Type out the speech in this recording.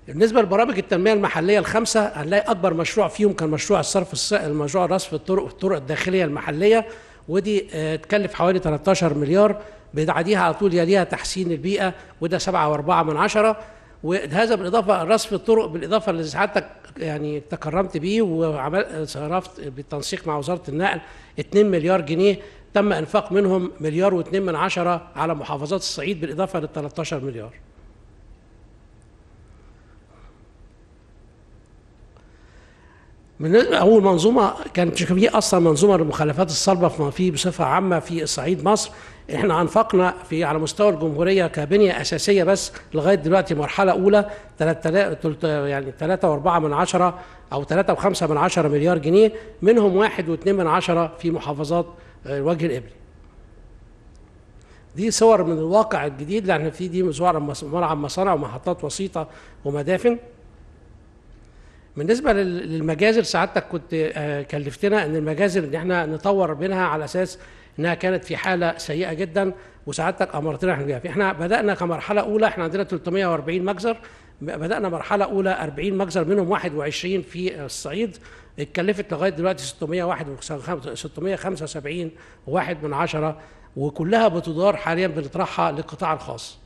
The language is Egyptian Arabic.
بالنسبه لبرامج التنميه المحليه الخمسه هنلاقي اكبر مشروع فيهم كان مشروع الصرف الص... المشروع رصف الطرق الطرق الداخليه المحليه ودي آه، تكلف حوالي 13 مليار بعديها على طول يليها تحسين البيئه وده 7.4 من عشرة وهذا بالاضافه رصف الطرق بالاضافه اللي سعادتك يعني تكرمت بيه وعمل صرفت بالتنسيق مع وزاره النقل 2 مليار جنيه تم انفاق منهم مليار و2 من عشرة على محافظات الصعيد بالاضافه لل 13 مليار من اول منظومه كانت في اصلا منظومه للمخلفات الصلبه في في بصفه عامه في صعيد مصر احنا انفقنا في على مستوى الجمهوريه كبنيه اساسيه بس لغايه دلوقتي مرحله اولى 3000 يعني 3.4 من عشرة او 3.5 من عشرة مليار جنيه منهم 1.2 من عشرة في محافظات آه، الوجه الابلي دي صور من الواقع الجديد لان في دي صور عن مصانع ومحطات وسيطه ومدافن بالنسبه لل- للمجازر سعادتك كنت آه، كلفتنا ان المجازر ان احنا نطور منها على اساس انها كانت في حاله سيئه جدا وسعادتك امرتنا احنا بيها احنا بدانا كمرحله اولى احنا عندنا 340 مجزر بدانا مرحله اولى 40 مجزر منهم 21 في الصعيد اتكلفت لغايه دلوقتي 671 675 واحد من عشرة وكلها بتدار حاليا بنطرحها للقطاع الخاص